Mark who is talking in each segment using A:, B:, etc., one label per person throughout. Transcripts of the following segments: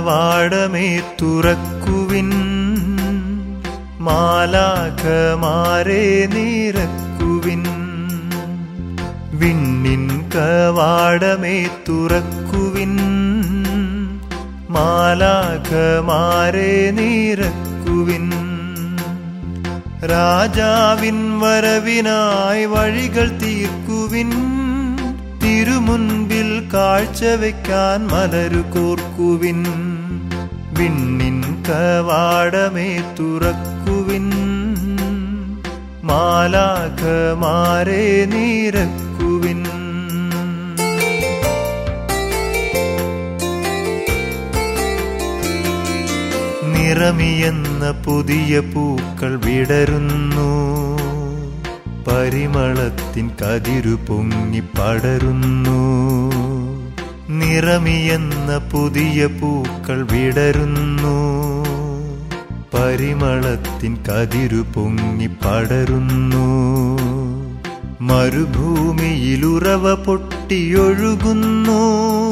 A: കവാടമേ തുറക്കുവിൻ മാലാഖമാരെ നിരക്കുവിൻ വിണ്ണിൻ കവാടമേ തുറക്കുവിൻ മാലാഖമാരെ നിരക്കുവിൻ രാജാവിൻ വരവിനായി വഴികൾ തീർക്കുവിൻ തിരുമുൻപിൽ കാഴ്ചവെക്കാൻ മലരു കോർക്കുവിൻ വിണ്ണിൻ കവാടമേ തുറക്കുവിൻ മാലാഖമാരെ നിരക്കുവിൻ നിറമിയെന്ന പുതിയ പൂക്കൾ വിടരുന്നു പരിമളത്തിൻ കതിരു പൊങ്ങി പടരുന്നു നിറമിയെന്ന പുതിയ പൂക്കൾ വിടരുന്നു പരിമളത്തിൻ കതിരു പൊങ്ങി പടരുന്നു മരുഭൂമിയിലുറവ പൊട്ടിയൊഴുകുന്നു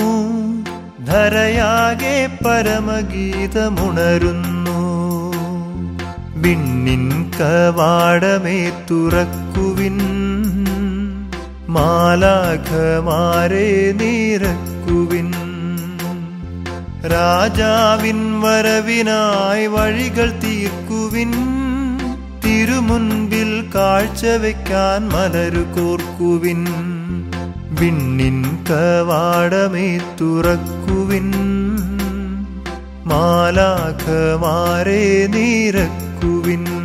A: ധരയാകെ പരമഗീതമുണരുന്നു വിണ്ണിൻ കവാടമേ തുറക്കുവിൻ മാലാഖമാരെ നിരക്കുവിൻ രാജാവിൻ വരവിനായി വഴികൾ തീർക്കുവിൻ തിരുമുൻപിൽ കാഴ്ചവെക്കാൻ മലരു കോർക്കുവിൻ വിണ്ണിൻ കവാടമേ തുറക്കുവിൻ മാലാഖമാരെ നിരക്കുവിൻ